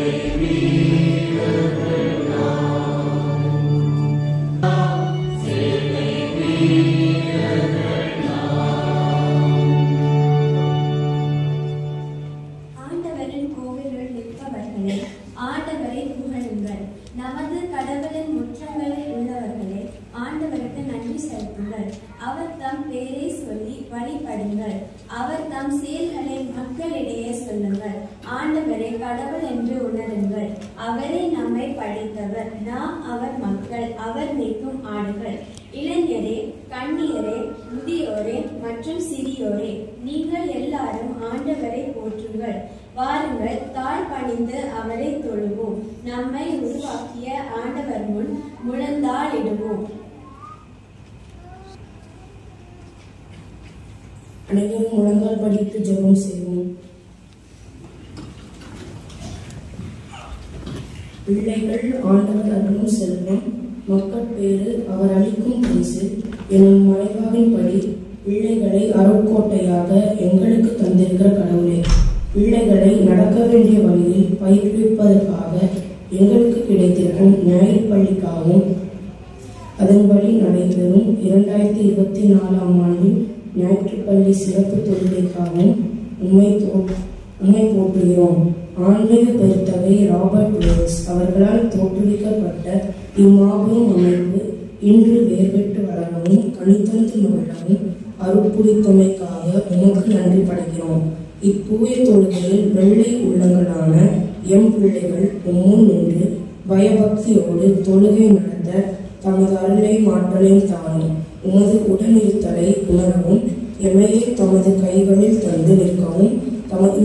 ஆண்டவரின் கோவிலுள் நிற்பவர்களே ஆண்டவரை புகழுங்கள் நமது கடவுளின் முற்றங்களில் உள்ளவர்களே ஆண்டவருக்கு நன்றி செலுத்துங்கள் அவர் தம் பேரை சொல்லி வழிபடுங்கள் அவர் தம் செயல்களை மக்களிடையே சொல்லுங்கள் ஆண்டவரே கடவுள் என்று உணருங்கள் அவரே நம்மை படைத்தவர் நாம் அவர் மக்கள் அவர் மேய்க்கும் ஆடுகள் இளைஞரே கண்ணியரே முதியோரே மற்றும் சிறியோரே நீங்கள் எல்லாரும் ஆண்டவரை போற்றுங்கள் வாருங்கள் தாழ் பணிந்து அவரை தொழுவோம் நம்மை உருவாக்கிய ஆண்டவர் முன் முழந்தாளிடுவோம் அனைவரும் முழங்கால் படித்து ஜெபம் செய்வோம் பிள்ளைகள் ஆண்டவர் அருளும் செல்வம் மக்கள் பேறு அவர் அளிக்கும் பரிசு எனும் மறைவாவின்படி பிள்ளைகளை அருட்கோட்டையாக எங்களுக்கு தந்திருக்கிற கடவுளே பிள்ளைகளை நடக்க வேண்டிய வழியில் பயிற்றுவிப்பதற்காக எங்களுக்கு கிடைத்திருக்கும் ஞாயிறு பள்ளிக்காகவும் அதன்படி நடைபெறும் இரண்டாயிரத்தி இருபத்தி நாலாம் ஆண்டின் ஞாயிற்றுப்பள்ளி சிறப்பு தொழுகைக்காகவும் உண்மை உண்மை போற்றுகிறோம் ஆன்மீக பெருத்தகை ராபர்ட் வேல்ஸ் அவர்களால் தோற்றுவிக்கப்பட்ட இம்மாபெரும் அமைப்பு இன்று வேர்பெற்று வளரவும் கனித்தந்து மகிழவும் அருட்புரித்தமைக்காக உமக்கு நன்றி படைக்கிறோம் இத்தூய தொழுகையில் வெள்ளை உள்ளங்களான எம் பிள்ளைகள் உம்முன் நின்று பயபக்தியோடு தொழுகை நடத்த தமது அருளை மாற்றலையும் தாரும் உமது உடனிருத்தலை உணரவும் எமையை தமது கைகளில் தந்து நிற்கவும் தமது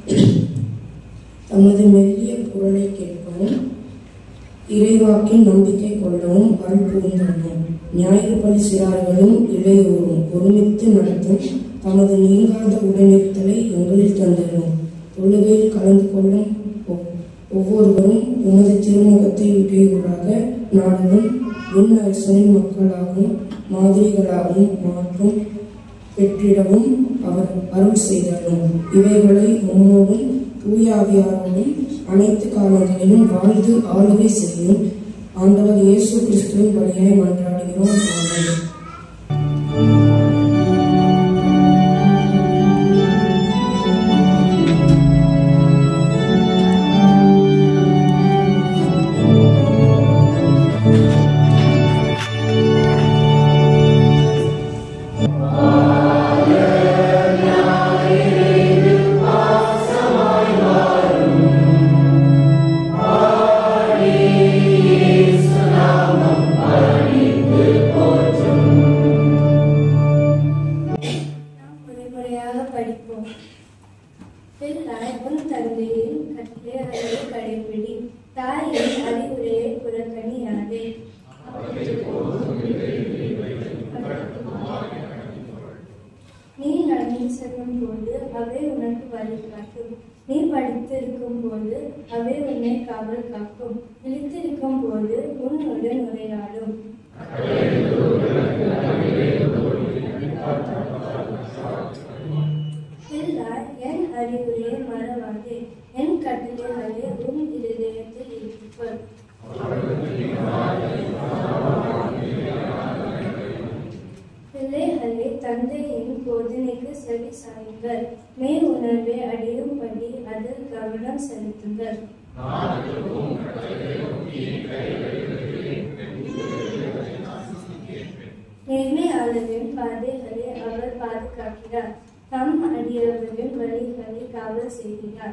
தமது மெல்லிய குரலை கேட்கவும் இறைவாக்கின் நம்பிக்கை கொள்ளவும் அருள் புரிந்தோம் ஞாயிறு பள்ளி சிறார்களும் இளையோரும் ஒருமித்து நடத்தும் தமது நீங்காத உடனிருத்தலை எங்களில் தந்திரும் தொழுகையில் கலந்து கொள்ளும் ஒவ்- ஒவ்வொருவரும் உமது திருமுகத்தை இடையூறாக நாடலும் விண் அரசனின் மக்களாகவும் மாதிரிகளாகவும் மாற்றும் பெற்றிடவும் அவர் அருள் செய்தாலும் இவைகளை உம்மோடும் தூயாவியாரோடும் அனைத்து காலங்களிலும் வாழ்ந்து ஆளுகை செய்யும் ஆண்டவர் இயேசு கிறிஸ்துவின் வழியாய் மன்றாடுகிறோம் ஆமென். நாம் முறைமுறையாக படிப்போம் பிள்ளாய் உன் தந்தையின் கட்டளையை கடைபிடி தாயின் அறிவுரையை புறக்கணியாதே நீ நடந்து செல்லும் போது அவை உனக்கு வழிகாட்டும் நீ படித்திருக்கும் போது அவை உன்னை காவல் காக்கும் விழித்திருக்கும் போது உன்னுடன் உரையாடும் பிள்ளாய் என் அறிவுரையை மறவாதே என் கட்டளைகளை உன் இருதயத்தில் இருப்பர் பிள்ளைகளே தந்தையின் போதனைக்கு செவி சாயுங்கள் மே உணர்வை அடையும்படி அதில் கவனம் செலுத்துங்கள் நேர்மையாளரின் பாதைகளை அவர் பாதுகாக்கிறார் தம் அடியவரின் வழிகளை காவல் செய்கிறார்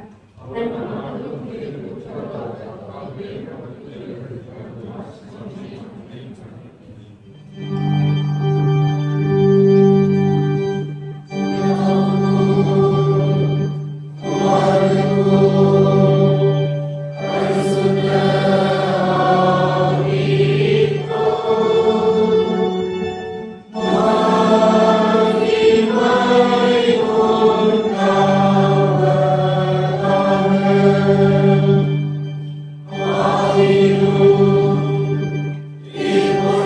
Amen.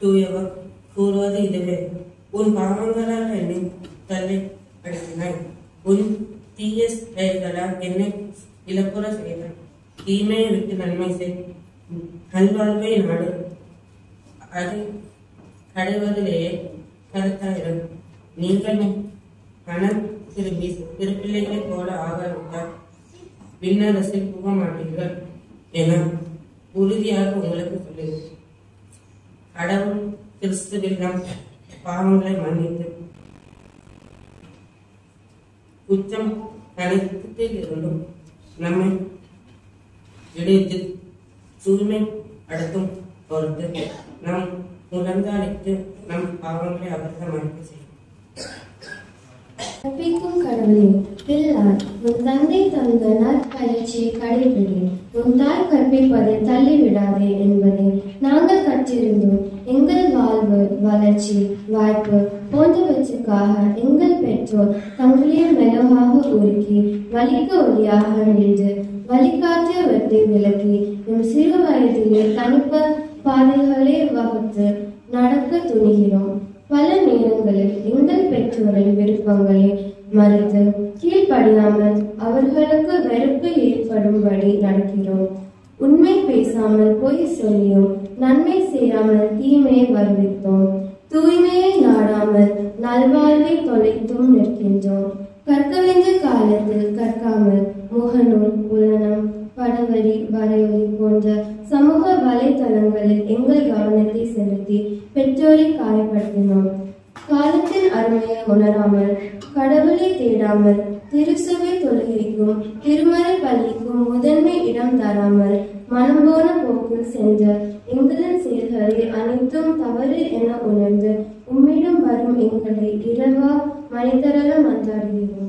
தூயவர் கூறுவது இதுவே உன் பாவங்களால் என்னை தள்ளி அழுத்தினாய் உன் தீய செயல்களால் என்னை இழப்புற செய்தாய் தீமையை விட்டு நன்மை செய் நல்வாழ்வை நாடு அதை அடைவதிலேயே கருத்தாயிரம் நீங்கள் மனம் திரும்பி திருப்பிள்ளைகளைப் போல ஆகாவிட்டால் விண்ணரசில் போக மாட்டீர்கள் என உறுதியாக உங்களுக்கு சொல்லுகிறேன் கடவுள் கிறிஸ்துவில் நம் பாவங்களை மன்னித்து குற்றம் அனைத்தில் இருந்தும் நம்மை இடைத்து தூய்மை அடக்கும் பொறுத்து நம் உணர்ந்தாளித்து நம் பாவங்களை அவர்கள் மன்னிப்பு செய்யும் கற்பிக்கும் கடவுளே பிள்ளார் உன் தந்தை தந்த நற்பயிற்சியை கடைபிடி உன் தாய் கற்பிப்பதை தள்ளிவிடாதே என்பதை நாங்கள் கற்றிருந்தோம் எங்கள் வாழ்வு வளர்ச்சி வாய்ப்பு போன்றவற்றுக்காக எங்கள் பெற்றோர் தங்களையே மெலவாக உருக்கி வலிக்கு ஒளியாக நின்று வழிகாட்டியவற்றை விலக்கி எம் சிறு வயதிலே தனிப்ப பாதைகளை வகுத்து நடக்க துணிகிறோம் பல நேரங்களில் எங்கள் பெற்றோரின் விருப்பங்களை மறுத்து கீழ்ப்படியாமல் அவர்களுக்கு வெறுப்பு ஏற்படும்படி நடக்கிறோம் உண்மை பேசாமல் பொய் சொல்லியும் நன்மை செய்யாமல் தீமையை வருவித்தோம் தூய்மையை நாடாமல் நல்வாழ்வை தொலைத்தும் நிற்கின்றோம் கற்க வேண்டிய காலத்தில் கற்காமல் முகநூல் புலனம் படவரி வரையொலி போன்ற சமூக வலைதளங்களில் எங்கள் கவனத்தை செலுத்தி பெற்றோரை காயப்படுத்தினோம் காலத்தின் அருமையை உணராமல் கடவுளை தேடாமல் திருச்சபை தொழுகைக்கும் திருமறை பள்ளிக்கும் முதன்மை இடம் தராமல் மனம் போன போக்கில் சென்ற எங்களின் செயல்களை அனைத்தும் தவறு என உணர்ந்து உம்மிடம் வரும் எங்களை இரவா மனிதரல மன்றாடுகிறோம்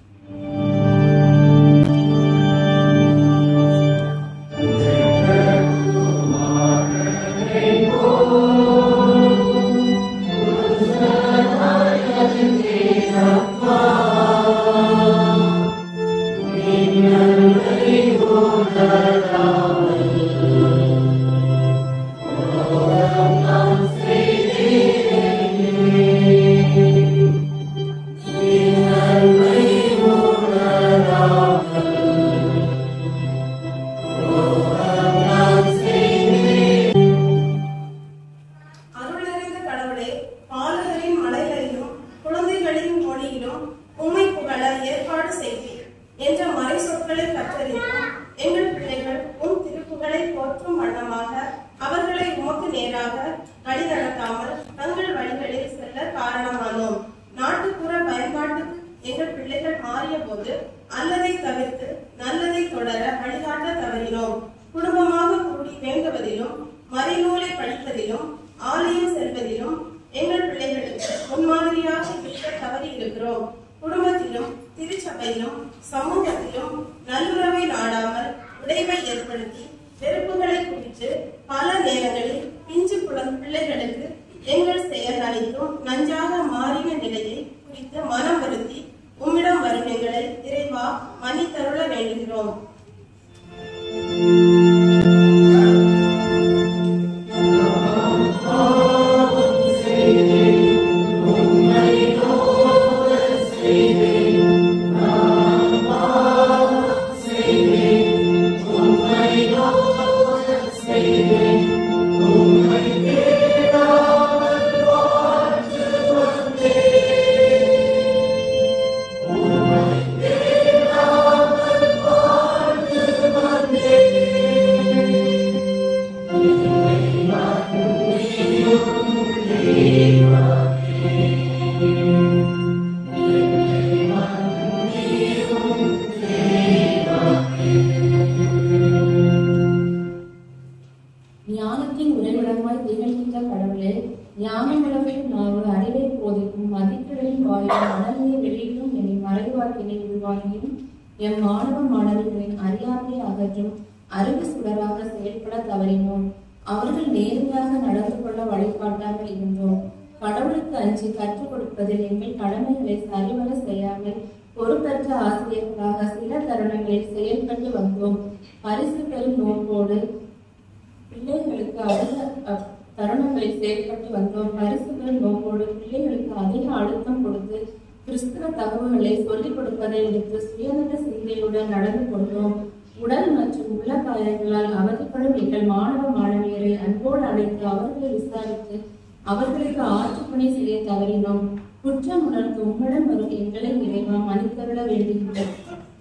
அருள் நிறைந்த கடவுளே பாலகரின் மலைகளிலும் குழந்தைகளின் மொழியிலும் உம்மை புகழ ஏற்பாடு செய்தீர் என்ற மறை சொற்களை கற்றறிந்தும் எங்கள் பிள்ளைகள் உம் திருப்புகளை போற்றும் வண்ணமாக அவர்களை உமக்கு நேராக வழி நடத்தாமல் தங்கள் வழிகளில் செல்ல காரணமானோம் நாட்டுப்புற பயன்பாட்டுக்கு எங்கள் பிள்ளைகள் மாறிய போது அல்லதை தவிர்த்து நல்லதை தொடர வழிகாட்ட தவறினோம் குடும்பமாக கூடி வேண்டுவதிலும் மறைநூலை படிப்பதிலும் ஆலயம் செல்வதிலும் எங்கள் பிள்ளைகளுக்கு முன்மாதிரியாக இருக்க தவறி இருக்கிறோம் குடும்பத்திலும் திருச்சபையிலும் சமூகத்திலும் நல்லுறவை நாடாமல் உடைமை ஏற்படுத்தி வெறுப்புகளை குறித்து பல நேரங்களில் பிஞ்சு குழந்தை பிள்ளைகளுக்கு எங்கள் செயல் அனைத்தும் நஞ்சாக மாறின நிலையை குறித்து மனம் வருத்தி உம்மிடம் வரும் எங்களை இறைவா மன்னித்தருள வேண்டுகிறோம் ஞானத்தின் உறைவிடமாய் திகழ்கின்ற கடவுளே ஞானம் உலகில் நாவு அறிவை போதிக்கும் மதிக்கடலின் வாயில் மணலை வெளியிடும் என்னை மறைவாக்கினை உள்வாங்கியும் எம் மாணவ மாணவிகளின் அறியாமையை அகற்றும் அறிவு சுடராக செயல்பட தவறினோம் அவர்கள் நேர்மையாக நடந்து கொள்ள வழிகாட்டாமல் இருந்தோம் கடவுளுக்கு அஞ்சி கற்றுக் கொடுப்பதில் எங்கள் கடமைகளை சரிவர செய்யாமல் பொறுப்பற்ற ஆசிரியர்களாக சில தருணங்களில் செயல்பட்டு வந்தோம் பரிசு பெறும் நோக்கோடு பிள்ளைகளுக்கு அதிக அ- தருணங்களில் செயல்பட்டு வந்தோம் பரிசுகள் நோக்கோடு பிள்ளைகளுக்கு அதிக அழுத்தம் கொடுத்து கிறிஸ்தவ தகவல்களை சொல்லிக் கொடுப்பதை விடுத்து சுயநல சிந்தையுடன் நடந்து கொண்டோம் உடல் மற்றும் உள்ள காயங்களால் அவதிப்படும் எங்கள் மாணவ மாணவியரை அன்போடு அழைத்து அவர்களை விசாரித்து அவர்களுக்கு ஆற்றுப்பணி செய்ய தவறினோம் குற்றம் உணர்ந்து உம்மிடம் வரும் எங்களை இறைவா மன்னித்தருள வேண்டுகின்றோம்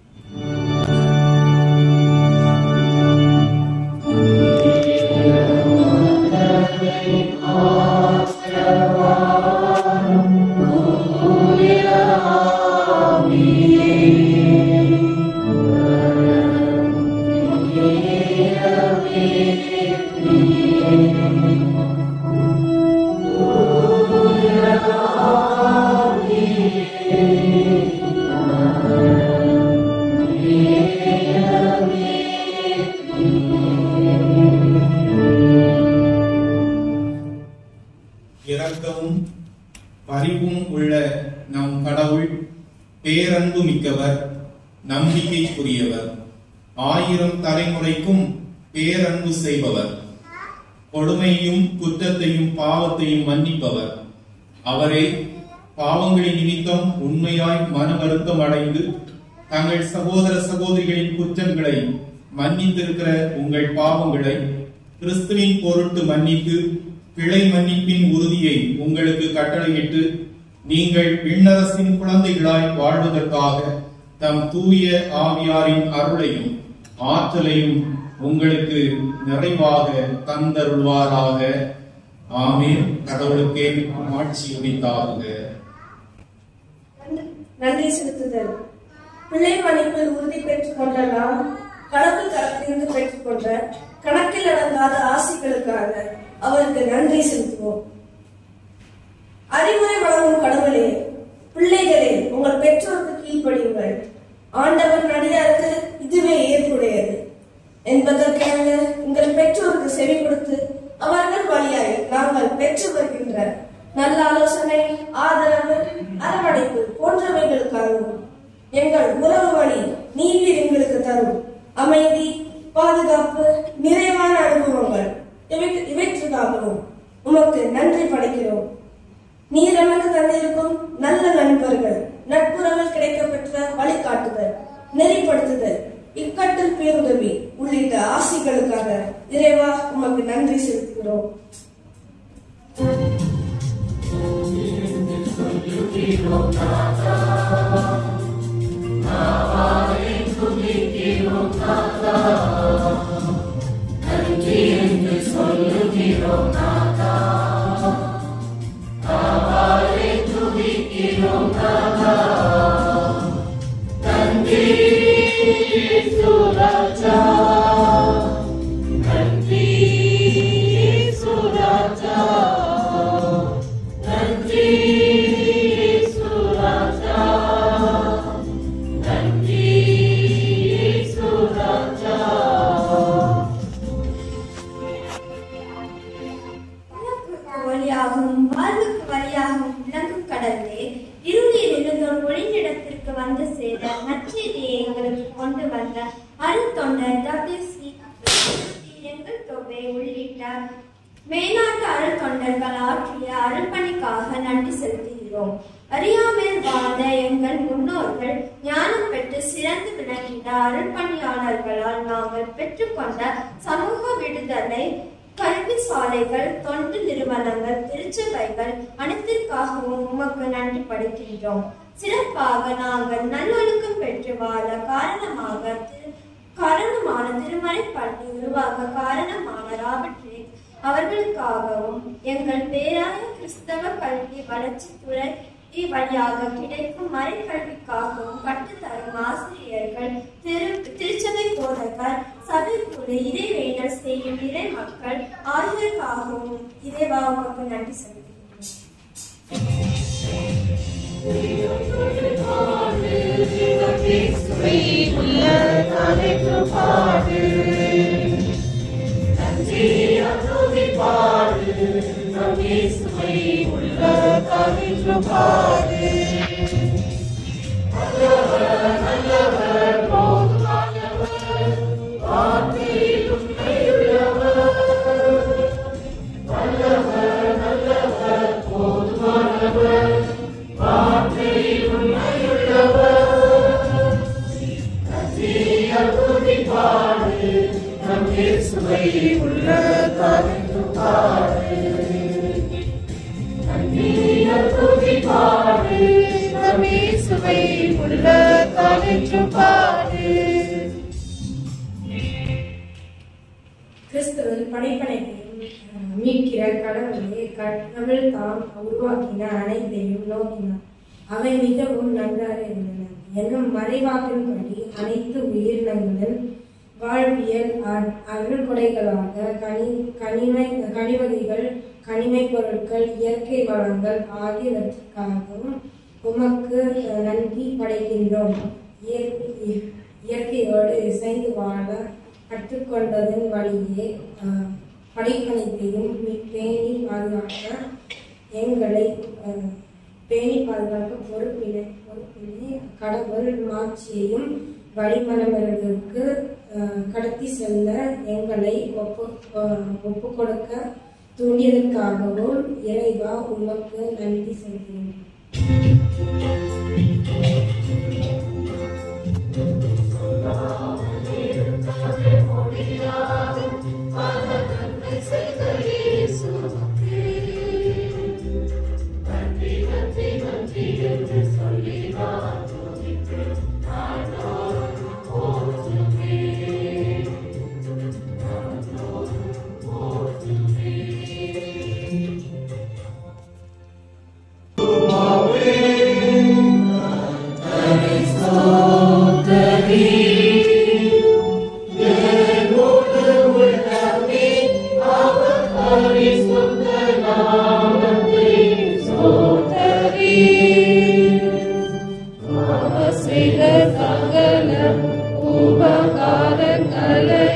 இரக்கமும் பரிவும் உள்ள நம் கடவுள் பேரன்பு மிக்கவர் நம்பிக்கைக்குரியவர் ஆயிரம் தலைமுறைக்கும் பேரன்பு செய்பவர் கொடுமையும் குற்றத்தையும் பாவத்தையும் மன்னிப்பவர் அவரே பாவங்களின் நிமித்தம் உண்மையாய் மன வருத்தம் அடைந்து தங்கள் சகோதர சகோதரிகளின் குற்றங்களை மன்னித்திருக்கிற உங்கள் பாவங்களை கிறிஸ்துவின் பொருட்டு மன்னித்து பிழை மன்னிப்பின் உறுதியை உங்களுக்கு கட்டளையிட்டு நீங்கள் விண்ணரசின் குழந்தைகளாய் வாழ்வதற்காக தம் தூய ஆவியாரின் அருளையும் ஆற்றலையும் உங்களுக்கு நிறைவாக தந்தருள்வாராக ஆமீன் கடவுளுக்கே ஆட்சி உரித்தாகுக நன்றி செலுத்துதல் பிள்ளை மன்னிப்பில் உறுதி பெற்றுக் கொண்ட நாம் கடவுள் தரப்பிலிருந்து பெற்றுக்கொண்ட கணக்கில் அடங்காத ஆசைகளுக்காக அவருக்கு நன்றி செலுத்துவோம் அறிவுரை வழங்கும் கடவுளே பிள்ளைகளே உங்கள் பெற்றோருக்கு கீழ்ப்படியுங்கள் ஆண்டவர் நடிகாருக்கு இதுவே ஏற்புடையது என்பதற்காக உங்கள் பெற்றோருக்கு செவி கொடுத்து அவர்கள் வழியாய் நாங்கள் பெற்று வருகின்ற நல்ல ஆலோசனை ஆதரவு அரவணைப்பு போன்றவைகளுக்காகவும் எங்கள் உறவு வழி நீர் எங்களுக்கு தரும் அமைதி பாதுகாப்பு நிறைவான அனுபவங்கள் இவை- இவற்றுக்காகவும் உமக்கு நன்றி படைக்கிறோம் நீர் எனக்கு தந்திருக்கும் நல்ல நண்பர்கள் நட்புறவில் கிடைக்கப்பெற்ற வழிகாட்டுதல் நெறிப்படுத்துதல் இக்கட்டில் பேருதவி உள்ளிட்ட ஆசைகளுக்காக இறைவா உமக்கு நன்றி செலுத்துகிறோம் உலகுக்கு வழியாகவும் வாழ்வுக்கு வழியாகவும் விளங்கும் கடலே இருளில் இருந்தோர் ஒளிநிடத்திற்கு வந்து சேர நற்செய்தியை எங்களுக்கு கொண்டு வந்த அருந்தொண்டர் டாக்டர் சி எங்கள் தொகை உள்ளிட்ட மேனாட்டு அருள் தொண்டர்கள் ஆற்றிய அருள்பணிக்காக நன்றி செலுத்துகிறோம் அறியாமல் வாழ்ந்த எங்கள் முன்னோர்கள் ஞானம் பெற்று சிறந்து விளங்கின அருள்பணியாளர்களால் நாங்கள் பெற்றுக்கொண்ட சமூக விடுதலை கல்வி சாலைகள் தொண்டு நிறுவனங்கள் திருச்சபைகள் அனைத்திற்காகவும் உமக்கு நன்றி படைக்கின்றோம் சிறப்பாக நாங்கள் நல்லொழுக்கம் பெற்று வாழ காரணமாக திரு- காரணமான திருமலை பள்ளி உருவாக காரணமான ராபர்ட் ரேக் அவர்களுக்காகவும் எங்கள் பேராய கிறிஸ்தவ கல்வி வளர்ச்சித்துறை வழியாக கிடைக்கும் மறைக்கல்விக்காகவும் கற்றுத்தரும் ஆசிரியர்கள் திரு திருச்சபை போதகர் சபைக்குழு இறைவேண்டல் செய்யும் இறை மக்கள் ஆகியோருக்காகவும் இறைவா உமக்கு நன்றி செலுத்துகிறோம் நல்லவர் பாடு சுவை உள்ள தானென்று பாடு கிறிஸ்துவில் படைப்பனைத்தையும் அஹ், மீட்கிற கடவுளே கடவுள் தாம் உருவாக்கின அனைத்தையும் நோக்கினார் அவை மிகவும் நன்றாக இருந்தன என்னும் மறைவாக்கின்படி அனைத்து உயிரினங்களின் வாழ்வியல் அ- அருள்கொடைகளாக கனி கனிமை கனிவகைகள் கனிமைப் பொருட்கள் இயற்கை வளங்கள் ஆகியவற்றுக்காகவும் உமக்கு அஹ், நன்றி படைக்கின்றோம் இயற்கை இயற்கையோடு இசைந்து வாழ கற்றுக்கொண்டதன் வழியே அஹ், படைப்பனைத்தையும் மீ- பேணி பாதுகாக்க எங்களை அஹ், பேணி பாதுகாக்க பொறுப்பினை பொறுப்பினை கடவுள் மாட்சியையும் வழிமனவர்களுக்கு அஹ், கடத்தி செல்ல எங்களை ஒப்பு அஹ், ஒப்பு கொடுக்க தூண்டியதற்காகவும் இறைவா உமக்கு நன்றி செலுத்துகிறேன் செய்த சகல உபகாரங்களை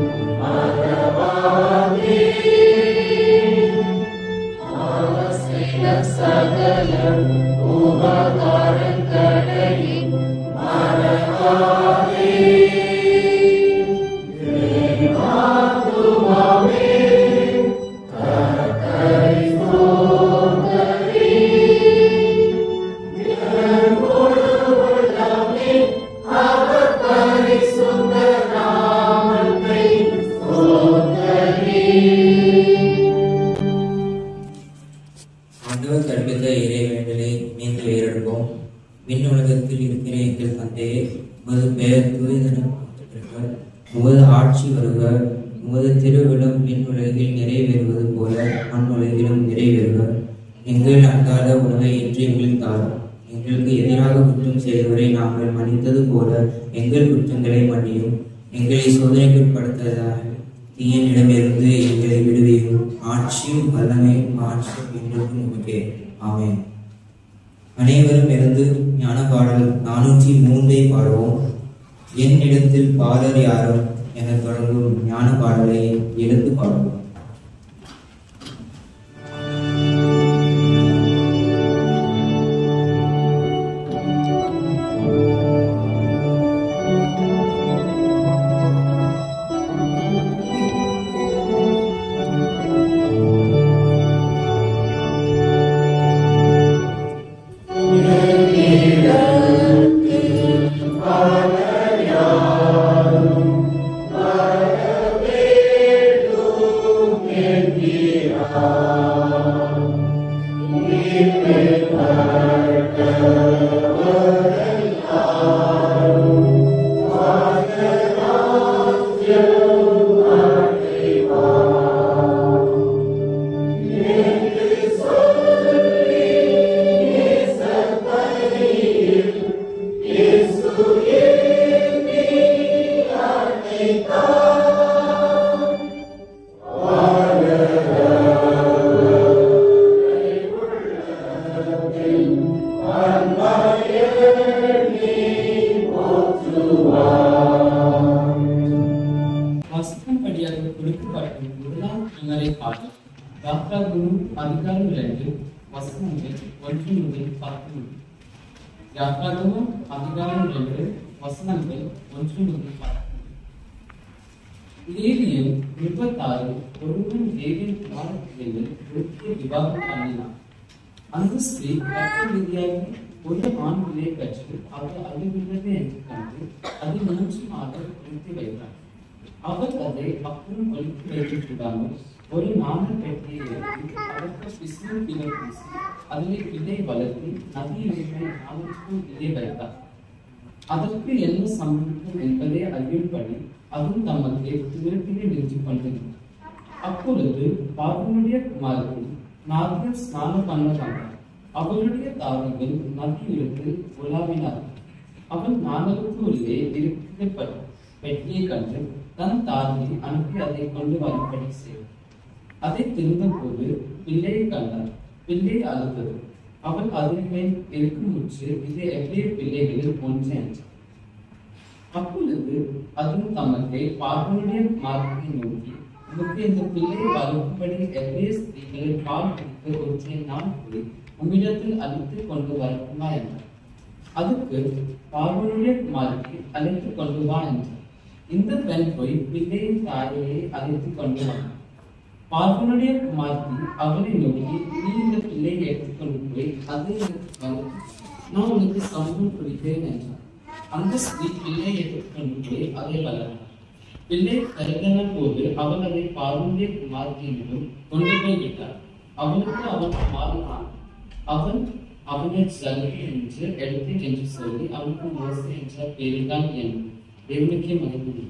செய்த சகல உபகாரங்களை ஆண்டவர் கற்பித்த இறைவேண்டலை இணைந்து வேறெடுப்போம் விண்ணுலகத்தில் இருக்கிற எங்கள் தந்தையே உமது பெயர் தூயதென உமது ஆட்சி வருக உமது திருவிழம் விண்ணுலகில் நிறைவேறுவது போல மண்ணுலகிலும் நிறைவேறுக எங்கள் அன்றாட உணவை இன்று எங்களுக்கு தாரும் எங்களுக்கு எதிராக குற்றம் செய்தவரை நாங்கள் மன்னித்தது போல எங்கள் குற்றங்களை மன்னியும் எங்களை சோதனைக்குட்படுத்ததாக தீயனிடமிருந்து எங்களை விடுவியும் ஆட்சியும் வல்லமை ஆட்சியும் என்றும் உமக்கே ஆமென் அனைவரும் இருந்து ஞான பாடல் நானூற்றி மூன்றை பாடுவோம் என்னிடத்தில் பாடல் யாரும் என தொடங்கும் ஞான பாடலை எடுத்து பாடுவோம் வசிக்கும்படியாக கொடுக்கப்படும் முதலாம் நிகரை பாடல் யாத்ராகுரு அதிகாரம் இரண்டு வசனங்கள் ஒன்று முதல் பத்து முடியும் யாத்ராகமும் அதிகாரம் இரண்டு வசனங்கள் ஒன்று முதல் பத்து லேவியன் முப்பத்தாறு ஒருவன் தேவின் குமாரத்திலே ஒருத்தியை விவாகம் பண்ணினான் அந்த ஸ்திரீ கட்ட ரீதியாக ஒரு ஆண் பிள்ளை பெற்று அவர் அழிவுள்ளது என்று கண்டு அதை மூன்று மாதம் நிறுத்தி வைத்தார் அவர் அதை அப்புறம் ஒழித்து வைத்துவிடாமல் ஒரு நாணல் பெட்டியை எடுத்து அதற்கு பிசிறு பிளர் பூசி அதிலே விதை வளர்த்து நதியிலே நாளுக்கும் விதை வைத்தார் அதற்கு என்ன சம்பந்தம் என்பதை அறியும்படி அதுவும் தமக்கு துயரத்திலே நின்று கொண்டிருந்தது அப்பொழுது பார்வனுடைய குமாரர்கள் நார்கள் ஸ்நானம் பண்ண வந்தார் அவர்களுடைய தாவங்கள் நதியிலிருந்து உலாவினார்கள் அவன் நாணலுக்கு உள்ளே இருக்கிற பெட்டியை கண்டு தன் தாயை அனுப்பி அதை கொண்டு வரும்படி செய்தார் அதை திருந்தபோது பிள்ளையை கண்டார் பிள்ளை அழுத்தது அவள் அதன் மேல் இருக்கும் முற்று இது எவ்விய பிள்ளைகளில் ஒன்று என்றார் அப்பொழுது அதுவும் தமக்கு பார்வனுடைய மார்க்கத்தை நோக்கி உமக்கு இந்த பிள்ளையை வளர்க்கும்படி எவ்விய ஸ்திரீகளை பால் குடிக்க ஒற்றை நான் கூறி உம்மிடத்தில் அழைத்து கொண்டு வரட்டுமா என்றார் அதுக்கு பார்வனுடைய குமாரத்தை அழைத்து கொண்டு வா என்றார் இந்த பெண் போய் பிள்ளையின் தாயையை அழைத்து கொண்டு வந்தார் பார்வனுடைய குமார்த்தி அவளை நோக்கி நீ இந்த பிள்ளையை எடுத்துக்கொண்டு போய் அதை எனக்கு வளர்த்து நான் உனக்கு சமூகம் கொடுக்கிறேன் என்றார் அந்த ஸ்திரீ பிள்ளையை எடுத்துக்கொண்டு போய் அதை வளர்த்தார் பிள்ளை கருதன போது அவள் அதை பார்வனுடைய குமார்த்தியிடம் கொண்டு போய் விட்டார் அவனுக்கு அவன் குமாரனான் அவன் அவனை ஜலதி என்று எடுத்து என்று சொல்லி அவனுக்கு மோசே என்ற பெயரிட்டான் என்று தேவனுக்கே மகிழ்ந்து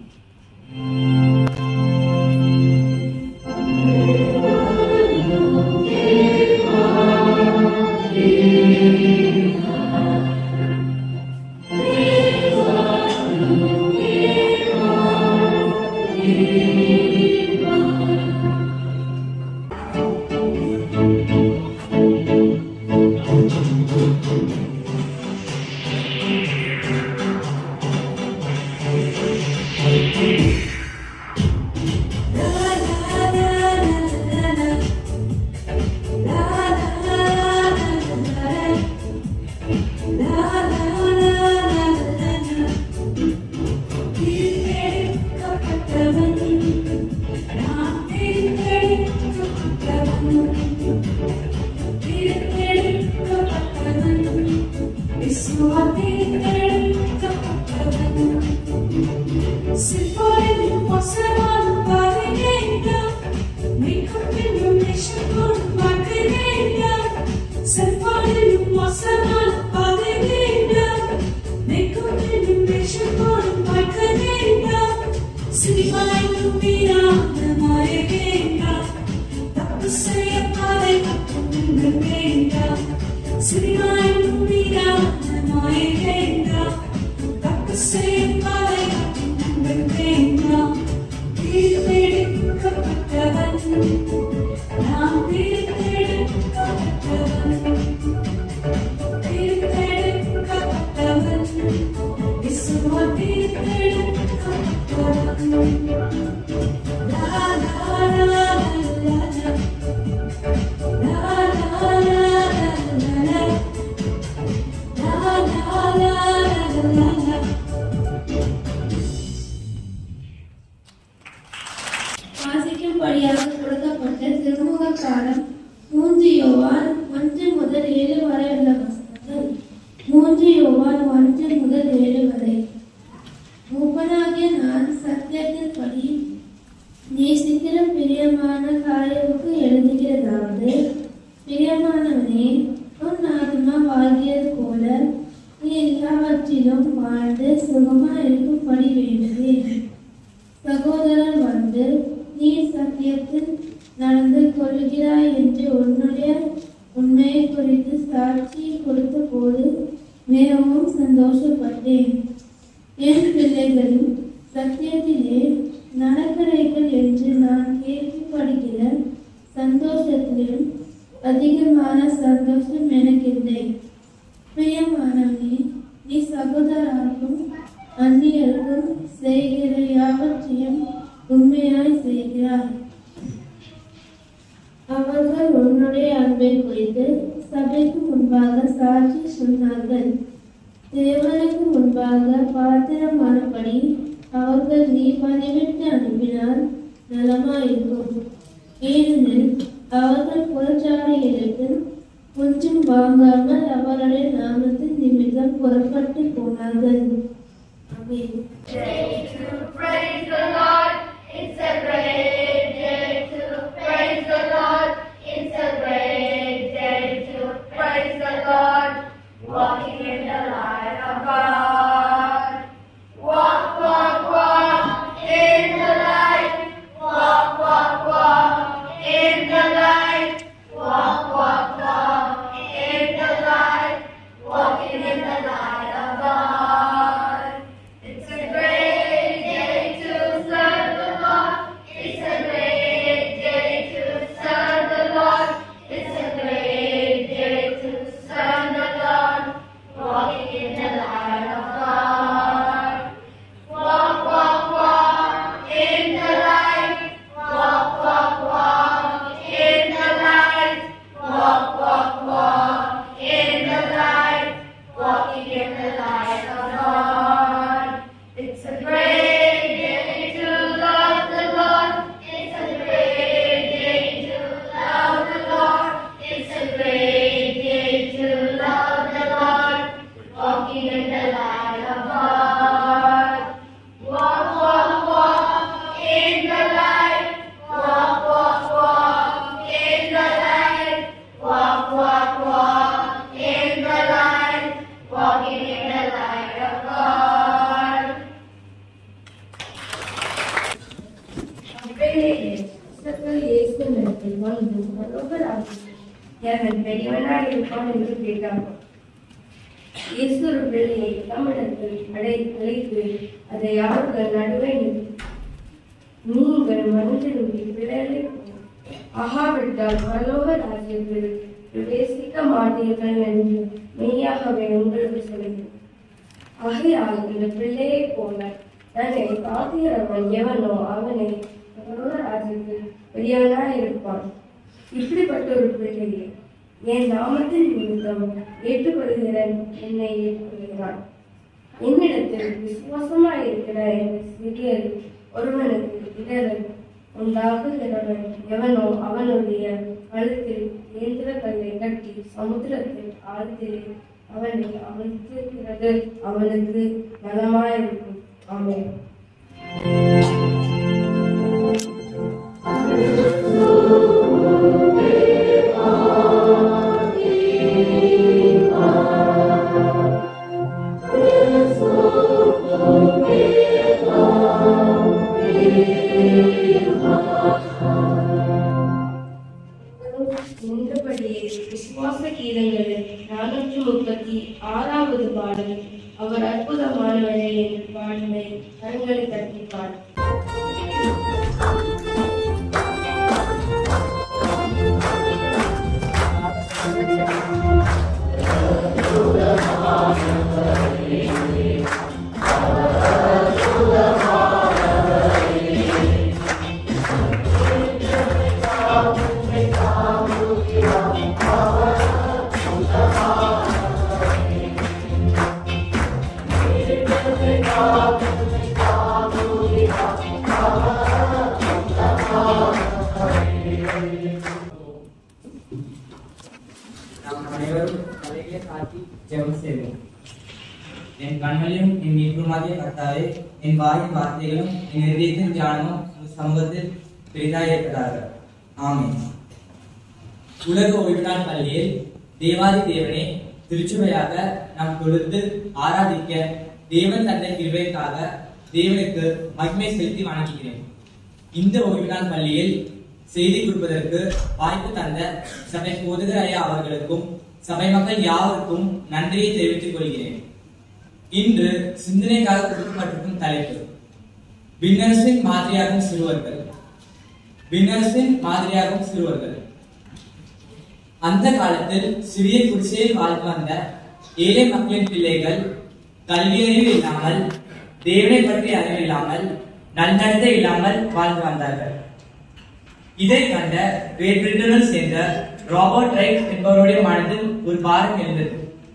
வாசிக்கும்படியாக கொடுக்கப்பட்ட திருமுக காலம் மூன்று யோவான் ஒன்று முதல் ஏழு வரை உள்ள வசனங்கள் மூன்று யோவான் ஒன்று முதல் ஏழு வரை மூப்பனாகிய நான் சத்தியத்தின்படி நேசிக்கிற பிரியமான காரியவுக்கு எழுதுகிறதாவது பிரியமானவனே உன் ஆத்மா வாழ்கிறது போல நீ எல்லாவற்றிலும் வாழ்ந்து சுகமா இருக்கும்படி வேண்டுகிறேன் சகோதரன் வந்து நீ சத்தியத்தில் நடந்து கொள்கிறாய் என்று உன்னுடைய உண்மையை குறித்து சாட்சி கொடுத்த போது மிகவும் சந்தோஷப்பட்டேன் என் பிள்ளைகளும் சத்தியத்திலே நடக்கிறீர்கள் என்று நான் கேள்விப்படுகிற சந்தோஷத்திலும் அதிகமான சந்தோஷம் எனக்கில்லை பிரியமானவனே நீ சகோதரருக்கும் அந்நியருக்கும் செய்கிற யாவற்றையும் உண்மையாய் செய்கிறாய் அவர்கள் உன்னுடைய அன்பை குறித்து சபைக்கு முன்பாக சாட்சி சொன்னார்கள் தேவனுக்கு முன்பாக பாத்திரமானபடி அவர்கள் நீ பதிவிட்டு அனுப்பினால் நலமாயிருக்கும் ஏனெனில் அவர்கள் புறச்சாலைகளுக்கு கொஞ்சம் வாங்காமல் அவருடைய நாமத்தின் நிமித்தம் புறப்பட்டு போனார்கள் ஆமென். Praise the Lord. It's a great day to praise the Lord. It's a great day to வந்து பரலோகராஜ்யத்தில் எவன் பெரியவனாய் இருப்பான் என்று கேட்டார்கள் இயேசு ஒரு பிள்ளையை தமிழர்கள் அடை அழைத்து அதை அவர்கள் நடுவே நிறுத்தி நீங்கள் மனிதனுடைய பிள்ளைகளை ஆகாவிட்டால் பரலோக ராஜ்யத்தில் பிரவேசிக்க மாட்டீர்கள் என்று மெய்யாகவே உங்களுக்கு சொல்கிறேன் ஆகையால் இந்த பிள்ளையைப் போல தன்னை காக்கிறவன் எவனோ அவனை பரலோக ராஜ்யத்தில் பெரியவனாய் இருப்பான் இப்படிப்பட்ட ஒரு பிள்ளையை என் நாமத்தின் நிமித்தம் ஏற்றுக்கொள்கிறேன் என்னை ஏற்றுக்கொள்கிறான் என்னிடத்தில் விசுவாசமாய் இருக்கிற என் சிறியர் ஒருவனுக்கு இடரல் உண்டாகுகிறவன் எவனோ அவனுடைய கழுத்தில் இயந்திர கல்லை கட்டி சமுத்திரத்தில் ஆழ்த்திலே அவனை அமர்த்துகிறது அவனுக்கு நலமாயிருக்கும் ஆமென் நின்றபடியே விசுவாச கீதங்களில் நானூற்று முப்பத்தி ஆறாவது பாடல் அவர் அற்புதமானவரே என்று பாடுமை கண்களை தட்டி பாடு நாம் அனைவரும் தலைகளை காட்டி ஜெபம் செய்வோம் என் கண்களையும் என் மீட்புமாகிய கர்த்தாவே என் வாயின் வார்த்தைகளும் என் இதயத்தின் தியானமும் உங்கள் சமூகத்தில் பெரிதாய் இருப்பதாக ஆமென் உலக ஓய்வு நாள் பள்ளியில் தேவாதி தேவனே திருச்சுவையாக நாம் தொழுது ஆராதிக்க தேவன் தந்த கிருபைக்காக தேவனுக்கு மகிமை செலுத்தி வணங்குகிறேன் இந்த ஓய்வு நாள் பள்ளியில் செய்தி கொடுப்பதற்கு வாய்ப்பு தந்த சபை போதுகர் ஐயா அவர்களுக்கும் சபை மக்கள் யாவருக்கும் நன்றியை தெரிவித்துக் கொள்கிறேன் இன்று சிந்தனைக்காக கொடுக்கப்பட்டிருக்கும் தலைப்பு விண்ணரசின் மாதிரியாகும் சிறுவர்கள் விண்ணரசின் மாதிரியாகும் சிறுவர்கள் அந்த காலத்தில் சிறிய குடிசையில் வாழ்ந்து வந்த ஏழை மக்களின் பிள்ளைகள் கல்வியறிவு இல்லாமல் தேவனை பற்றி அறிவில்லாமல் நன்னடத்தை இல்லாமல் வாழ்ந்து வந்தார்கள் இதை கண்ட கிரேட் பிரிட்டனில் சேர்ந்த ராபர்ட் ரைட் என்பவருடைய மனதில் ஒரு பாரம் எழுந்தது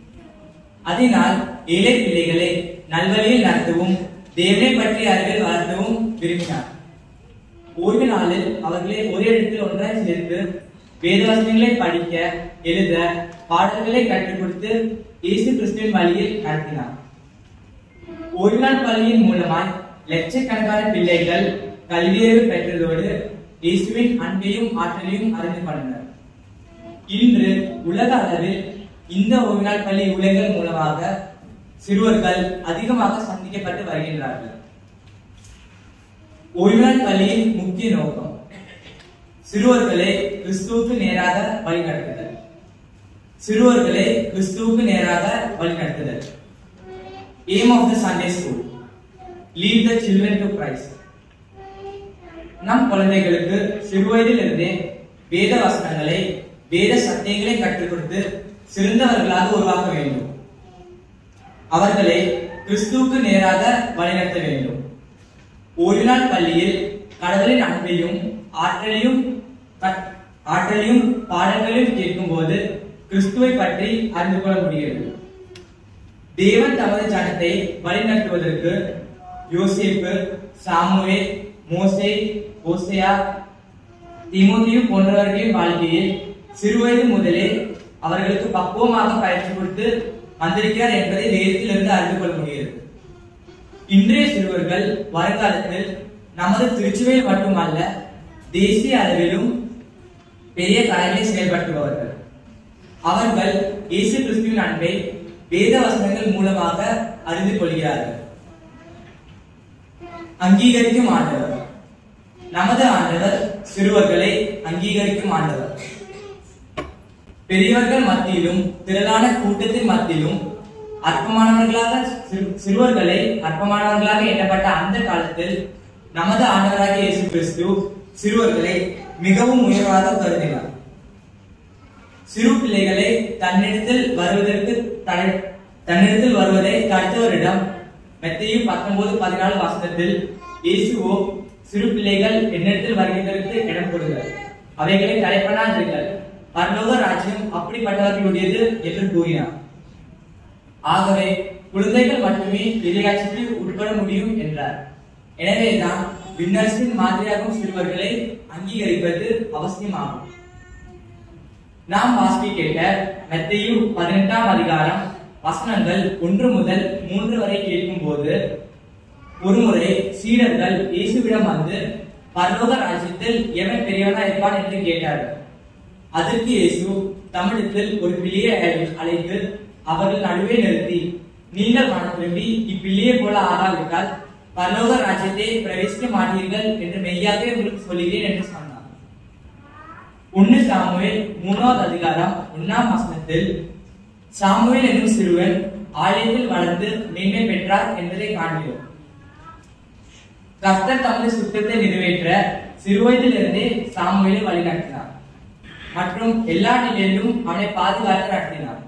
அதனால் ஏழை பிள்ளைகளை நல்வழியில் நடத்தவும் தேவனை பற்றி அறிவில் வளர்த்தவும் விரும்பினார் ஓய்வு நாளில் அவர்களை ஒரே இடத்தில் ஒன்றாய் சேர்த்து வேதவசனங்களை படிக்க எழுத பாடல்களை கற்றுக் கொடுத்து இயேசு கிறிஸ்துவின் வழியில் நடத்தினார் ஓய்வு நாள் பள்ளியின் மூலமாய் லட்சக்கணக்கான பிள்ளைகள் கல்வியறிவு பெற்றதோடு இயேசுவின் அன்பையும் ஆற்றலையும் அறிந்து கொண்டனர் இன்று உலக அளவில் இந்த ஓய்வு நாள் பள்ளி ஊழியர்கள் மூலமாக சிறுவர்கள் அதிகமாக சந்திக்கப்பட்டு வருகின்றார்கள் ஓய்வு நாள் பள்ளியின் முக்கிய நோக்கம் சிறுவர்களை கிறிஸ்துவுக்கு நேராக வழிநடத்துதல் சிறுவர்களை கிறிஸ்துவுக்கு நேராக வழிநடத்துதல் aim of the Sunday school lead the children to Christ நம் குழந்தைகளுக்கு சிறுவயதில் இருந்தே வேத வசனங்களை வேத சத்தியங்களை கற்றுக் கொடுத்து சிறந்தவர்களாக உருவாக்க வேண்டும் அவர்களை கிறிஸ்துவுக்கு நேராக வழிநடத்த வேண்டும் ஒரு நாள் பள்ளியில் கடவுளின் அன்பையும் ஆற்றலையும் கற்- ஆற்றலையும் பாடங்களையும் கேட்கும் போது கிறிஸ்துவை பற்றி அறிந்து கொள்ள முடிகிறது தேவன் தமது ஜனத்தை வழிநடத்துவதற்கு யோசேப்பு சாமுவே மோசே ஓசையா தீமோத்தேயு போன்றவர்களின் வாழ்க்கையில் சிறுவயது முதலே அவர்களுக்கு பக்குவமாக பயிற்சி கொடுத்து வந்திருக்கிறார் என்பதை வேதத்திலிருந்து அறிந்து கொள்ள முடிகிறது இன்றைய சிறுவர்கள் வருங்காலத்தில் நமது திருச்சுவையில் மட்டுமல்ல தேசிய அளவிலும் பெரிய காரியங்களை செயல்படுத்துபவர்கள் அவர்கள் இயேசு கிறிஸ்துவின் அன்பை வேத வசனங்கள் மூலமாக அறிந்து கொள்கிறார்கள் அங்கீகரிக்கும் ஆண்டவர் நமது ஆண்டவர் சிறுவர்களை அங்கீகரிக்கும் ஆண்டவர் பெரியவர்கள் மத்தியிலும் திரளான கூட்டத்தின் மத்தியிலும் அற்பமானவர்களாக சிறு- சிறுவர்களை அற்பமானவர்களாக எண்ணப்பட்ட அந்த காலத்தில் நமது ஆண்டவராகிய இயேசு கிறிஸ்து சிறுவர்களை மிகவும் உயர்வாக கருதினார் சிறு பிள்ளைகளை தன்னிடத்தில் வருவதற்கு தடை தன்னிடத்தில் வருவதை தடுத்தவரிடம் மெத்தையும் பத்தொன்பது பதினாலு வசனத்தில் இயேசுவோ சிறு பிள்ளைகள் என்னிடத்தில் வருகிறதற்கு இடம் கொடுங்கள் அவைகளை தடைப்படாதீர்கள் பரலோக ராஜ்யம் அப்படிப்பட்டவர்களுடையது என்று கூறினார் ஆகவே குழந்தைகள் மட்டுமே இறையாட்சிக்கு உட்பட முடியும் என்றார் எனவேதான் விண்ணரசின் மாதிரியாகும் சிறுவர்களை அங்கீகரிப்பது அவசியமாகும் நாம் வாசிக்க கேட்ட மத்தேயு பதினெட்டாம் அதிகாரம் வசனங்கள் ஒன்று முதல் மூன்று வரை கேட்கும் போது ஒருமுறை சீடர்கள் இயேசுவிடம் வந்து பரலோக ராஜ்யத்தில் எவன் பெரியவனா இருப்பான் என்று கேட்டார்கள் அதற்கு இயேசு தமிழத்தில் ஒரு பிள்ளையை அழை- அழைத்து அவர்கள் நடுவே நிறுத்தி நீங்கள் மனம் திரும்பி இப்பிள்ளையை போல ஆகாவிட்டால் பரலோக ராஜ்யத்தை பிரவேசிக்க மாட்டீர்கள் என்று மெய்யாகவே உங்களுக்கு சொல்கிறேன் என்று சொன்னார் ஒன்னு சாமுவேல் மூணாவது அதிகாரம் ஒன்னாம் வசனத்தில் சாமுவேல் என்னும் சிறுவன் ஆலயத்தில் வளர்ந்து மேன்மை பெற்றார் என்பதை காண்கிறோம் கர்த்தர் தமது சுத்தத்தை நிறைவேற்ற சிறுவயதிலிருந்தே சாமுவேலை வழிநடத்தினார் மற்றும் எல்லா நிலையிலும் அவனை பாதுகாத்து நடத்தினார்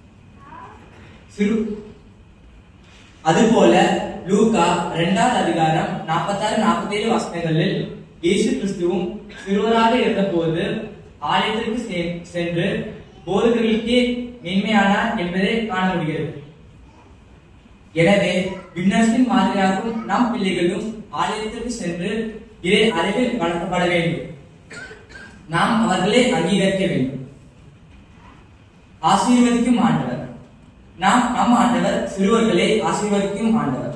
சிறு அதுபோல லூகா இரண்டாவது அதிகாரம் நாற்பத்தாறு நாற்பத்தேழு வசனங்களில் இயேசு கிறிஸ்துவும் சிறுவராக இருந்தபோது ஆலயத்திற்கு செ- சென்று போதகர்களுக்கே மேன்மையானார் என்பதை காண முடிகிறது எனவே விண்ணரசின் மாதிரியாகவும் நம் பிள்ளைகளும் ஆலயத்திற்கு சென்று இறை அறிவில் வளர்க்கப்பட வேண்டும் நாம் அவர்களை அங்கீகரிக்க வேண்டும் ஆசீர்வதிக்கும் ஆண்டவர் நாம் நம் ஆண்டவர் சிறுவர்களை ஆசீர்வதிக்கும் ஆண்டவர்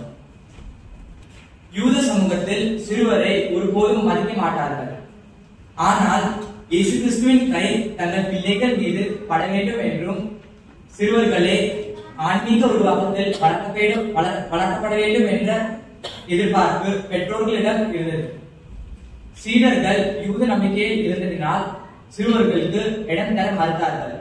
யூத சமூகத்தில் சிறுவரை ஒருபோதும் மதிக்க மாட்டார்கள் ஆனால் இயேசு கிறிஸ்துவின் கை தங்கள் பிள்ளைகள் மீது பட வேண்டும் என்றும் சிறுவர்களே ஆன்மீக உருவாக்கத்தில் வளர்க்க வேண்டும் வளர்- வளர்க்கப்பட வேண்டும் என்ற எதிர்பார்ப்பு பெற்றோர்களிடம் இருந்தது சீடர்கள் யூத நம்பிக்கையில் இருந்ததினால் சிறுவர்களுக்கு இடம் தர மறுத்தார்கள்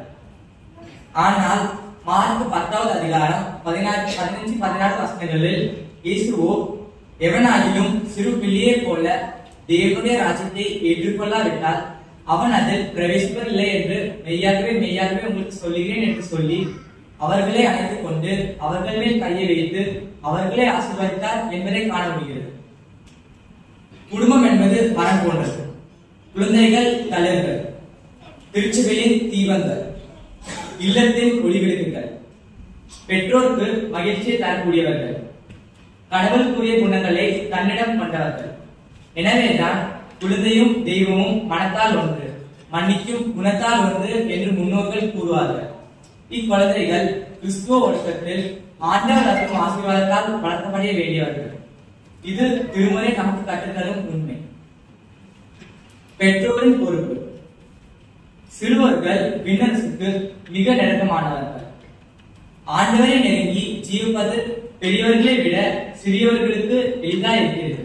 ஆனால் மார்க் பத்தாவது அதிகாரம் பதினாறு பதினஞ்சு பதினாறு வசனங்களில் இயேசுவோ எவனாகிலும் சிறு பிள்ளையை போல தேவனுடைய ராஜ்யத்தை ஏற்றுக்கொள்ளாவிட்டால் அவன் அதில் பிரவேசிப்பதில்லை என்று மெய்யாகவே மெய்யாகவே உங்களுக்கு சொல்லுகிறேன் என்று சொல்லி அவர்களை அழைத்துக் கொண்டு அவர்கள் மேல் கையை வைத்து அவர்களை ஆசீர்வதித்தார் என்பதை காண முடிகிறது குடும்பம் என்பது மரம் போன்றது குழந்தைகள் தளிர்கள் திருச்சபையின் தீபங்கள் இல்லத்தின் ஒளிவிளக்குகள் பெற்றோருக்கு மகிழ்ச்சியை தரக்கூடியவர்கள் கடவுளுக்குரிய குணங்களை தன்னிடம் கொண்டவர்கள் எனவேதான் குழந்தையும் தெய்வமும் மனத்தால் ஒன்று மன்னிக்கும் குணத்தால் ஒன்று என்று முன்னோர்கள் கூறுவார்கள் இக்குழந்தைகள் கிறிஸ்துவ ஒழுக்கத்தில் ஆண்டவர் அருளும் ஆசீர்வாதத்தால் வளர்க்கப்பட வேண்டியவர்கள் இது திருமறை நமக்கு கற்றுத்தரும் உண்மை பெற்றோரின் பொறுப்பு சிறுவர்கள் விண்ணரசுக்கு மிக நெருக்கமானவர்கள் ஆண்டவரை நெருங்கி ஜீவிப்பது பெரியவர்களை விட சிறியவர்களுக்கு எளிதா இருக்கிறது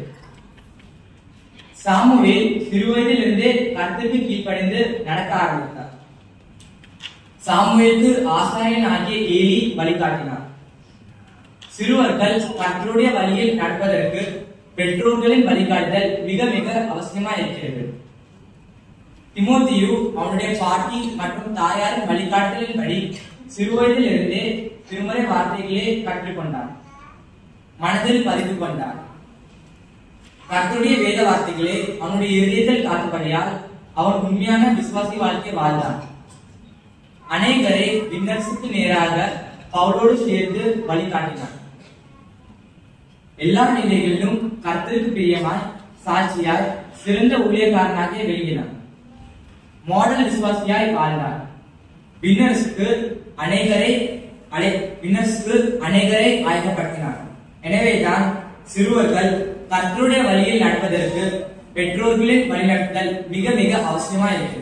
சாமுவேல் சிறுவயதிலிருந்தே கருத்துக்கு கீழ்ப்படிந்து நடக்க ஆரம்பித்தார் சாமுவேலுக்கு ஆசாரியன் ஆகிய ஏலி வழிகாட்டினார் சிறுவர்கள் கர்த்தருடைய வழியில் நடப்பதற்கு பெற்றோர்களின் வழிகாட்டுதல் மிக மிக அவசியமா இருக்கிறது திமோத்தியு அவனுடைய பாட்டி மற்றும் தாயாரின் வழிகாட்டுதலின்படி சிறுவயதில் இருந்தே திருமறை வார்த்தைகளே கற்றுக்கொண்டான் மனதில் பதிந்து கொண்டான் கர்த்தருடைய வேத வார்த்தைகளே அவனுடைய இதயத்தில் காத்தபடியால் அவன் உண்மையான விசுவாசி வாழ்க்கை வாழ்ந்தான் அநேகரை விண்ணரசுக்கு நேராக பவுலோடு சேர்ந்து வழிகாட்டினான் எல்லா நிலைகளிலும் கர்த்தருக்கு பிரியமாய் சாட்சியாய் சிறந்த ஊழியக்காரனாக விளங்கினான் மாடல் விசுவாசியாய் வாழ்ந்தார் விண்ணரசுக்கு அநேகரை அழை விண்ணரசுக்கு அநேகரை ஆயத்தப்படுத்தினார் எனவேதான் சிறுவர்கள் கர்த்தருடைய வழியில் நடப்பதற்கு பெற்றோர்களின் வழிநடத்தல் மிக மிக அவசியமா இருக்கிறது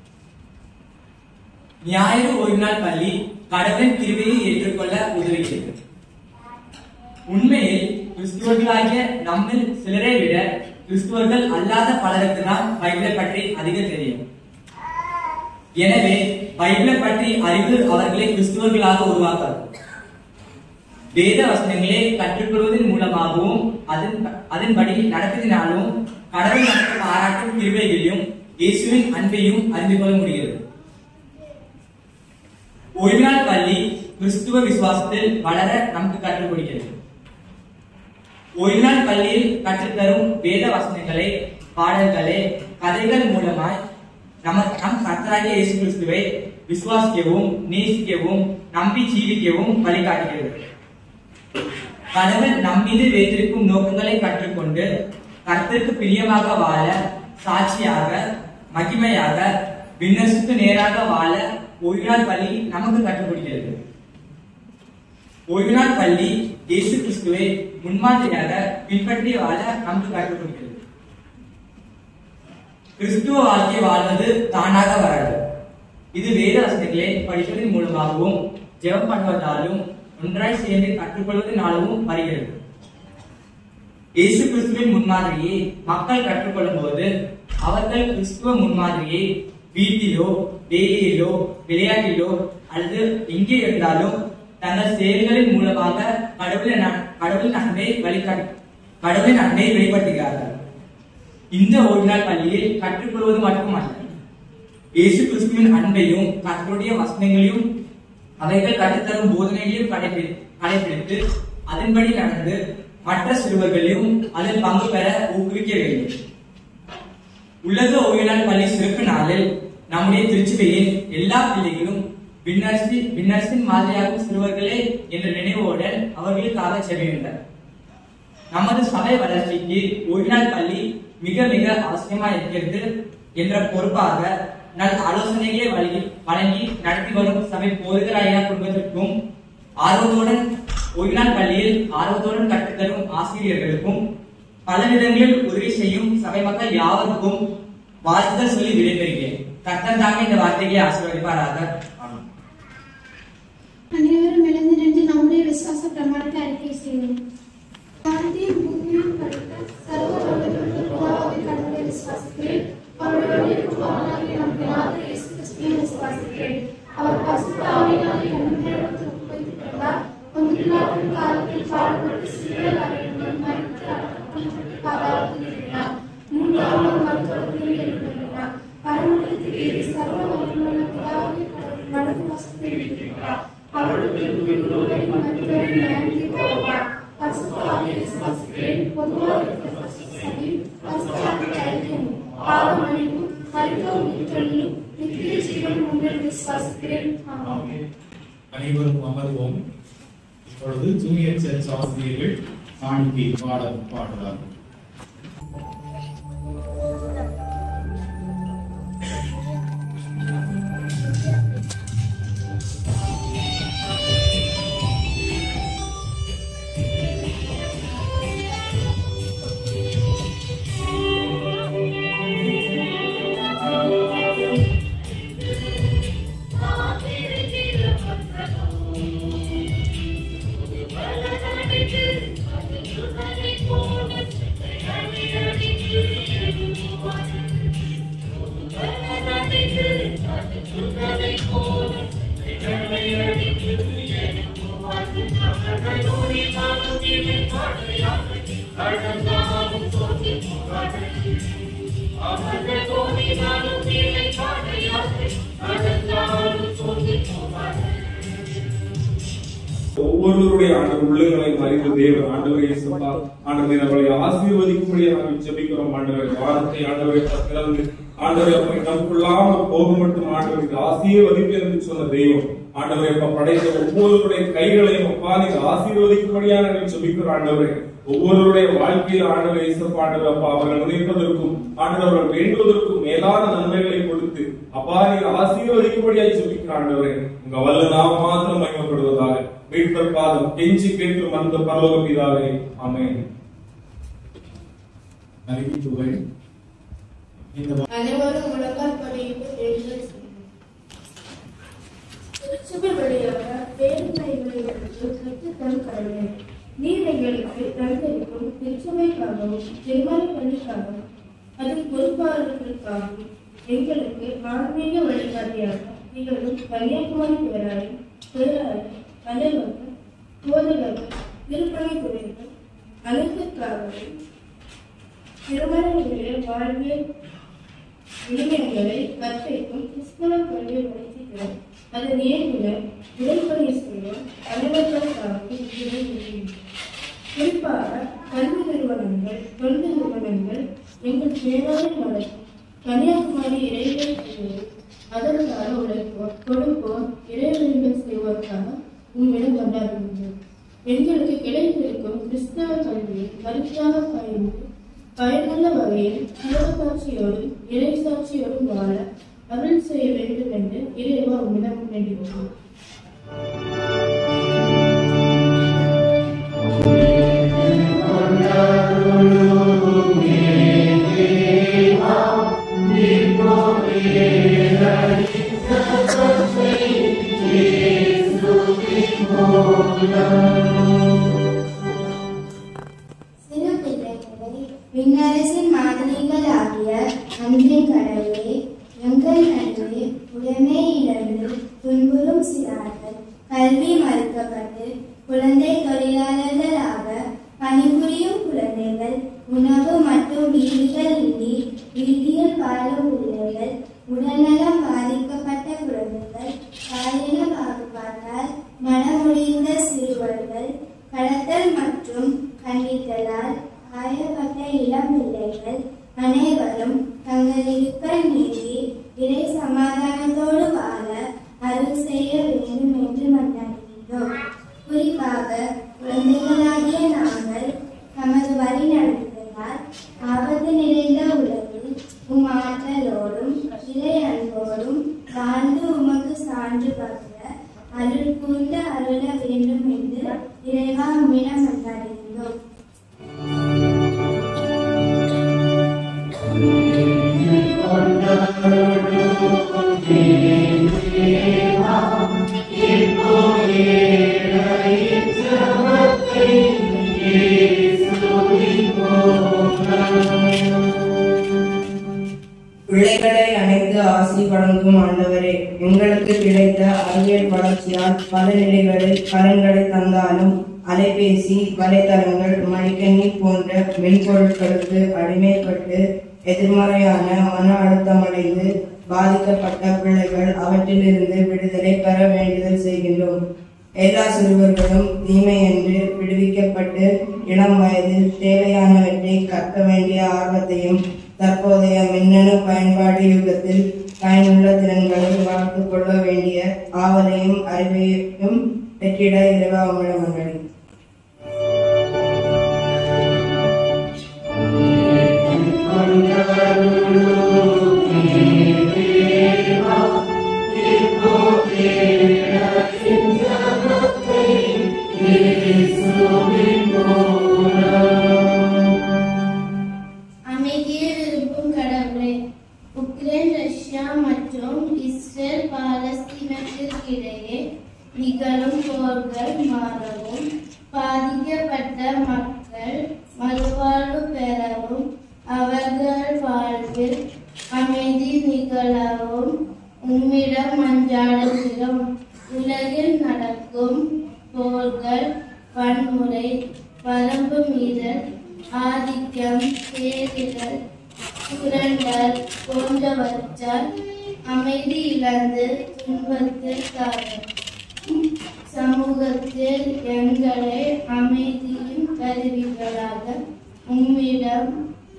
ஞாயிறு ஒரு நாள் பள்ளி கடவுளின் கிருபையை ஏற்றுக்கொள்ள உதவுகிறது உண்மையில் கிறிஸ்துவர்களாகிய நம்மில் சிலரை விட கிறிஸ்துவர்கள் அல்லாத பலருக்கு தான் பைபிளை பற்றி அதிகம் தெரியும் எனவே பைபிளை பற்றி அறிவு அவர்களை கிறிஸ்துவர்களாக உருவாக்காது வேத வசனங்களை கற்றுக்கொள்வதன் மூலமாகவும் அதன் அதன்படி நடப்பதினாலும் கடவுள் நமக்கு பாராட்டும் கிருபைகளையும் இயேசுவின் அன்பையும் அறிந்து கொள்ள முடிகிறது ஓய்வுநாள் பள்ளி கிறிஸ்துவ விசுவாசத்தில் வளர நமக்கு கற்றுக் கொடுக்கிறது ஓய்வுநாள் பள்ளியில் கற்றுத்தரும் வேத வசனங்களை பாடல்களை கதைகள் மூலமாய் நம்ம நம் கர்த்தராகிய இயேசு கிறிஸ்துவை விசுவாசிக்கவும் நேசிக்கவும் நம்பி ஜீவிக்கவும் வழிகாட்டுகிறது கடவுள் நம் மீது வைத்திருக்கும் நோக்கங்களை கற்றுக்கொண்டு கர்த்தருக்கு பிரியமாக வாழ சாட்சியாக மகிமையாக விண்ணரசுக்கு நேராக வாழ ஓய்வுநாள் பள்ளி நமக்கு கற்றுக் கொடுக்கிறது ஓய்வுநாள் பள்ளி இயேசு கிறிஸ்துவை முன்மாதிரியாக பின்பற்றி வாழ நமக்கு கற்றுக் கொடுக்கிறது கிறிஸ்துவ வாழ்க்கை வாழ்வது தானாக வராது இது வேத வசனங்களை படிப்பதன் மூலமாகவும் ஜெபம் பண்ணுவதாலும் ஒன்றாய் சேர்ந்து கற்றுக்கொள்வதனாலும் வருகிறது இயேசு கிறிஸ்துவின் முன்மாதிரியை மக்கள் கற்றுக்கொள்ளும் போது அவர்கள் கிறிஸ்துவ முன்மாதிரியை வீட்டிலோ வேலையிலோ விளையாட்டிலோ அல்லது எங்கே இருந்தாலும் தங்கள் செயல்களின் மூலமாக கடவுளின் ந- கடவுளின் அன்பை வழிகாட்டு கடவுளின் அன்பை வெளிப்படுத்துகிறார்கள் இந்த ஒரு நாள் பள்ளியில் கற்றுக்கொள்வது மட்டுமல்ல இயேசு கிறிஸ்துவின் அன்பையும் கர்த்தருடைய வசனங்களையும் அவைகள் கற்றுத்தரும் போதனைகளையும் கடைபி கடைபிடித்து அதன்படி நடந்து மற்ற சிறுவர்களையும் அதில் பங்கு பெற ஊக்குவிக்க வேண்டும் உலக ஓய்வுநாள் பள்ளி சிறப்பு நாளில் நம்முடைய திருச்சுவையின் எல்லா பிள்ளைகளும் விண்ணரசி விண்ணரசின் மாதிரியாகும் சிறுவர்களே என்ற நினைவோடு அவர்களுக்காக செவியுள்ளனர் நமது சபை வளர்ச்சிக்கு ஓய்வுநாள் பள்ளி மிக மிக அவசியமா இருக்கிறது என்ற பொறுப்பாக நல் ஆலோசனைகளை வழங்கி வழங்கி நடத்தி வரும் சபை போதகராயா குடும்பத்திற்கும் ஆர்வத்துடன் ஓய்வுநாள் பள்ளியில் ஆர்வத்துடன் கற்றுத்தரும் ஆசிரியர்களுக்கும் பல விதங்களில் உதவி செய்யும் சபை மக்கள் யாவருக்கும் வாழ்த்துதல் சொல்லி விடைபெறுகிறேன் கர்த்தர் தாமே இந்த வார்த்தைகளை ஆசீர்வதிப்பாராக ஆமென். அனைவரும் எழுந்து நின்று நம்முடைய விசுவாச பிரமாணத்தை அறிக்கை செய்வோம் வானத்தையும் பூமியையும் படைத்த சர்வ வல்லமையுள்ள பிதாவாகிய கடவுளை விசுவாசிக்கிறேன். அவருடைய குமாரனாகிய நம் பிதாவாகிய இயேசு கிறிஸ்துவையும் விசுவாசிக்கிறேன். அவர் பரிசுத்த ஆவியினாலே கன்னிகையிடத்தில் உட்படுத்திப் பிறந்தார். பொந்து பிலாத்தின் காலத்தில் பாடுபட்டு சிலுவையில் அறையுண்டு, மரித்து அடக்கப்பட்டு பாதாளத்தில் இறங்கினார். மூன்றாம் நாள் மருத்துவத்தில் எழுந்தருளினார். பரமண்டலத்தில் ஏறி சர்வ வல்லமையுள்ள பிதாவாகிய கடவுள் வலது வசத்தில் இருக்கிறார். அவருடைய குருக்களின் மனிதரை நியாயம் தீர்க்க வருவார். பரிசுத்த ஆவியை விசுவாசிக்கிறேன். பொதுவாக இருக்கிற பரிசுத்த சபை, பரிசுத்த ஆவியை ஐக்கியம், பாவ மன்னிப்பு, மருத்துவம் உயிர்த்தெழுதலும், நித்திய ஜீவனும் உண்டு என்று விசுவாசிக்கிறேன். ஆமென். அனைவரும் அமர்வோம் இப்பொழுது ஜூனியர் சர்ச் ஆசிரியர்கள் காணிக்கை பாடல் பாடுவார்கள் ஒவ்வொருவருடைய ஆண்டு உள்ளங்களை அறிந்து தேவன் ஆண்டவரை இயேசுப்பா ஆண்டவரை நம்மளை ஆசீர்வதிக்கும்படியா நாங்கள் ஜெபிக்கிறோம் ஆண்டவரை வாரத்தை ஆண்டவரை திறந்து ஆண்டவரை அப்படி நமக்குள்ளாம போக மட்டும் ஆண்டவருக்கு ஆசீர்வதிப்பு என்று சொன்ன தெய்வம் ஆண்டவரை அப்பா படைத்த ஒவ்வொருவருடைய கைகளையும் அப்பா நீங்க ஆசீர்வதிக்கும்படியா நாங்கள் ஜெபிக்கிறோம் ஆண்டவரை ஒவ்வொருவருடைய வாழ்க்கையில் ஆண்டவர் இயேசுப்பா ஆண்டவர் அப்பா அவர்கள் நினைப்பதற்கும் ஆண்டவர் அவர்கள் வேண்டுவதற்கும் மேலான நன்மைகளை கொடுத்து அப்பா நீங்க ஆசீர்வதிக்கும்படியாய் ஜெபிக்கிற ஆண்டவரே உங்க வல்ல நாம மாத்திரம் மகிமைப்படுவதாக மீட்பர் பாதம் கெஞ்சி கேட்கும் அந்த பரலோக பிதாவே ஆமென் அறிவிப்புகள் இந்த அனைவரும் முழங்கால் படியிட்டு வேண்டுதல் செய்யுங்கள். திருச்சபை வழியாக வேறு கைகளை எடுத்து கற்றுத்தரும் கடவுளே நீர் எங்களுக்கு தந்திருக்கும் திருச்சபைக்காகவும் திருமண பள்ளிக்காகவும் அதன் பொறுப்பாளர்களுக்காகவும் எங்களுக்கு ஆன்மீக வழிகாட்டியாக திகழும் கன்னியாகுமரி பேராய் பேராய் தலைவர்கள் போதகர்கள் திருப்பணி துறைகள் அனைத்துக்காகவும் திருமணங்களில் வாழ்வியல் விழுமியங்களை கற்பிக்கும் கிறிஸ்தவ கல்வி வளர்ச்சிக்கிறோம் அதன் இயக்குனர் உடற்பணி செய்யும் அனைவர்களுக்காகவும் இதை வெளியிடுகிறோம். குறிப்பாக கல்வி நிறுவனங்கள் தொண்டு நிறுவனங்கள் எங்கள் பேராவை நடத்தும் கன்னியாகுமரி இறைவன் செய்வது அதற்காக உழைப்போர் கொடுப்போர் இறைவன்கள் செய்வதற்காக உம்மிடம் கொண்டாடுகின்றோம் எங்களுக்கு கிடைத்திருக்கும் கிறிஸ்தவ கல்வியை கருத்தாக பயின்று பயனுள்ள வகையில் சிவசாட்சியோடும் இறைசாட்சியோடும் வாழ அருள் செய்ய வேண்டும் என்று இறைவா உம்மிடம் வேண்டுகிறோம் சிறு பிள்ளைகளை விண்ணரசின் மாதிரிகளாகிய அன்பின் கடவுளே எங்கள் நடுவே உடைமை இழந்து துன்புறும் சிறார்கள் கல்வி மறுக்கப்பட்டு குழந்தை தொழிலாளர்களாக பணிபுரியும் குழந்தைகள் உணவு மற்றும் வீடுகள் இன்றி வீதியில் வாழும் பிள்ளைகள் உடல்நலம் பாதிக்கப்பட்ட குழந்தைகள் பாலின பாகுபாட்டால் மனமுடிந்த சிறுவர்கள் கடத்தல் மற்றும் கண்டித்தலால் காயப்பட்ட இளம் பிள்ளைகள் அனைவரும் தங்கள் இடுக்கல் நீதி இறை சமாதானத்தோடு வாழ அருள் செய்ய வேண்டும் என்று மன்றாடுகின்றோம் குறிப்பாக குழந்தைகளாகிய நாங்கள் நமது வழி நடத்துவதால் ஆபத்து நிறைந்த உலகில் உம் ஆற்றலோடும் இறை அன்போடும் வாழ்ந்து உமக்கு சான்று பகிர அருள் கூர்ந்து அருள வேண்டும் என்று இறைவா உம்மிடம் மன்றாடுகின்றோம் பிள்ளைகளை அனைத்து ஆசி வழங்கும் ஆண்டவரே எங்களுக்கு கிடைத்த அறிவியல் வளர்ச்சியால் பல நிலைகளில் பலன்களை தந்தாலும் அலைபேசி வலைதளங்கள் மடிக்கணி போன்ற மென்பொருட்களுக்கு அடிமைப்பட்டு எதிர்மறையான மன அழுத்தமடைந்து பாதிக்கப்பட்ட பிள்ளைகள் அவற்றிலிருந்து விடுதலை பெற வேண்டுதல் செய்கின்றோம் எல்லா சிறுவர்களும் தீமை என்று விடுவிக்கப்பட்டு இளம் வயதில் தேவையானவற்றை கற்க வேண்டிய ஆர்வத்தையும் தற்போதைய மின்னணு பயன்பாடு யுகத்தில் பயனுள்ள திறன்களை வளர்த்துக் கொள்ள வேண்டிய ஆவலையும் அறிவையும் பெற்றிட இறைவா உங்களிடம் மன்றாடி அமைதியை விரும்பும் கடவுளே உக்ரைன் ரஷ்யா மற்றும் இஸ்ரேல் பாலஸ்தீனத்திற்கிடையே நிகழும் போர்கள் மாறவும் பாதிக்கப்பட்ட மக்கள் மறுவாழ்வு பெறவும் அவர்கள் வாழ்வில் அமைதி நிகழவும் உம்மிடம் மன்றாடுகிறோம் உலகில் நடக்கும் போர்கள் வன்முறை வரம்பு மீறல் ஆதிக்கம் தேர்தல் சுரண்டல் போன்றவற்றால் அமைதி இழந்து துன்பத்தில் தாழும் சமூகத்தில் எங்களை அமைதியின் கருவிகளாக உம்மிடம்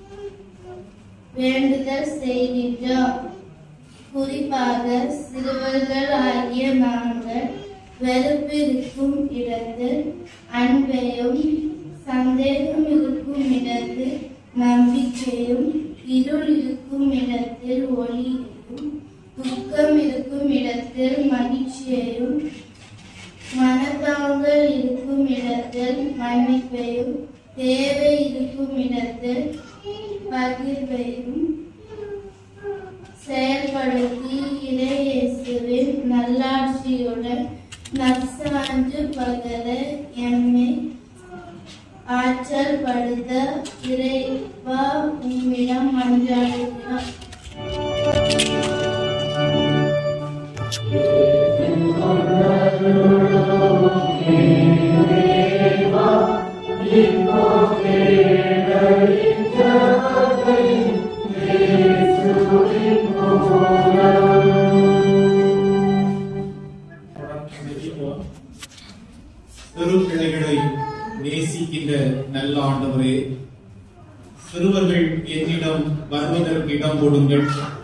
வேண்டுதல் செய்கின்றோம் குறிப்பாக சிறுவர்கள் ஆகிய நாங்கள் வெறுப்பிருக்கும் இடத்தில் அன்பையும் சந்தேகம் இருக்கும் இடத்தில் நம்பிக்கையும் இருள் இருக்கும் இடத்தில் ஒளியையும் துக்கம் இருக்கும் இடத்தில் மகிழ்ச்சியையும் மனத்தாங்கள் இருக்கும் இடத்தில் மன்னிப்பையும் தேவை இருக்கும் இடத்தில் பகிர்வையும் செயல்படுத்தி இறையேசுவின் நல்லாட்சியுடன் நற்சான்று பகர எம்மை ஆற்றல் படுத்த இறைவா உம்மிடம் மன்றாடுகிறோம் சிறு பிள்ளைகளை நேசிக்கின்ற நல்ல ஆண்டவரே சிறுவர்கள் என்னிடம் வருவதற்கு இடம் கொடுங்கள்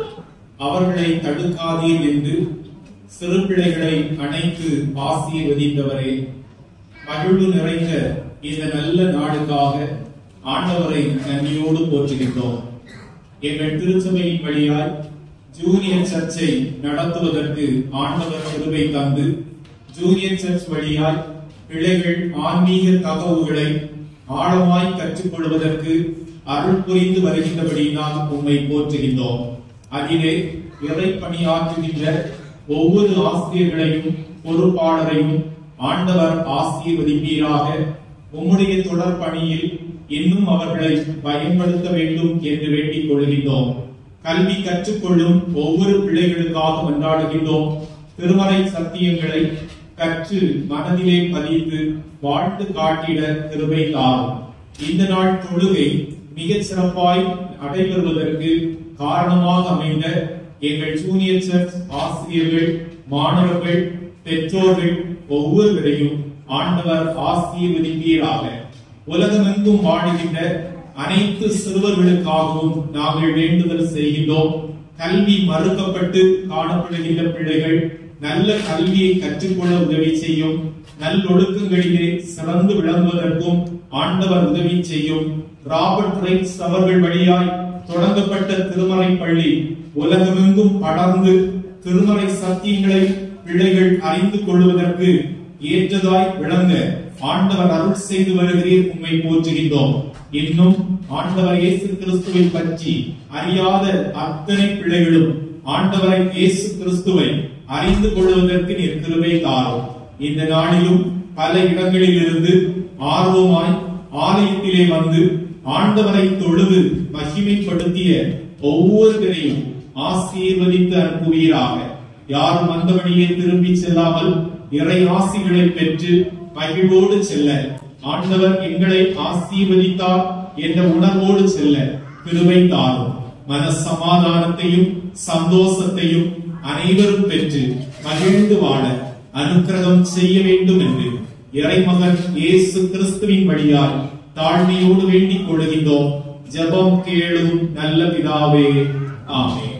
அவர்களை தடுக்காதீர் என்று சிறு பிள்ளைகளை அணைத்து ஆசீர்வதித்தவரே மகிழ்வு நிறைந்த இந்த நல்ல நாளுக்காக ஆண்டவரை நன்றியோடு போற்றுகின்றோம் எங்கள் திருச்சபையின் வழியாய் ஜூனியர் சர்ச்சை நடத்துவதற்கு ஆண்டவர் கிருபை தந்து ஜூனியர் சர்ச் வழியாய் பிள்ளைகள் ஆன்மீக தகவுகளை ஆழமாய் கற்றுக்கொள்வதற்கு அருள் புரிந்து வருகின்றபடியினால் உம்மை போற்றுகின்றோம் அதிலே இறை பணியாற்றுகின்ற ஒவ்வொரு ஆசிரியர்களையும் பொறுப்பாளரையும் ஆண்டவர் ஆசீர்வதிப்பீராக உம்முடைய தொடர் பணியில் இன்னும் அவர்களை பயன்படுத்த வேண்டும் என்று வேண்டிக் கொள்கின்றோம் கல்வி கற்றுக்கொள்ளும் ஒவ்வொரு பிள்ளைகளுக்காக கொண்டாடுகின்றோம் திருமறை சத்தியங்களை கற்று மனதிலே பதித்து வாழ்த்து காட்டிட கிருபை தாரும் இந்த நாள் தொழுகை மிகச் சிறப்பாய் நடைபெறுவதற்கு காரணமாக அமைந்த எங்கள் ஜூனியர் சர்ச் ஆசிரியர்கள் மாணவர்கள் பெற்றோர்கள் ஒவ்வொருவரையும் ஆண்டவர் ஆசீர்வதிப்பீராக உலகமெங்கும் வாழுகின்ற அனைத்து சிறுவர்களுக்காகவும் நாங்கள் வேண்டுதல் செய்கின்றோம் கல்வி மறுக்கப்பட்டு காணப்படுகின்ற பிள்ளைகள் நல்ல கல்வியை கற்றுக்கொள்ள உதவி செய்யும் நல்லொழுக்கங்களிலே சிறந்து விளங்குவதற்கும் ஆண்டவர் உதவி செய்யும் ராபர்ட் ரைட்ஸ் அவர்கள் வழியாய் தொடங்கப்பட்ட திருமறை பள்ளி உலகமெங்கும் படர்ந்து திருமறை சத்தியங்களை பிள்ளைகள் அறிந்து கொள்வதற்கு ஏற்றதாய் விளங்க ஆண்டவர் அருள் செய்து வருகிறீர் உண்மை போற்றுகின்றோம் இன்னும் ஆண்டவர் இயேசு கிறிஸ்துவை பற்றி அறியாத அத்தனை பிள்ளைகளும் ஆண்டவரை இயேசு கிறிஸ்துவை அறிந்து கொள்வதற்கு நீர் கிருபை தாரும் இந்த நாளிலும் பல இடங்களில் இருந்து ஆர்வமாய் ஆலயத்திலே வந்து ஆண்டவரை தொழுது மகிமைப்படுத்திய ஒவ்வொருவரையும் ஆசீர்வதித்து அனுப்புவீராக யாரும் வந்தபடியே திரும்பி செல்லாமல் இறை ஆசிகளை பெற்று மகிழ்வோடு செல்ல ஆண்டவர் எங்களை ஆசீர்வதித்தார் என்ற உணர்வோடு செல்ல கிருபை தாரும் மன சமாதானத்தையும் சந்தோஷத்தையும் அனைவரும் பெற்று மகிழ்ந்து வாழ அனுக்கிரகம் செய்ய வேண்டும் என்று இறைமகன் இயேசு கிறிஸ்துவின் வழியால் தாழ்மையோடு வேண்டிக் கொள்கின்றோம் ஜெபம் கேளும் நல்ல பிதாவே ஆமென்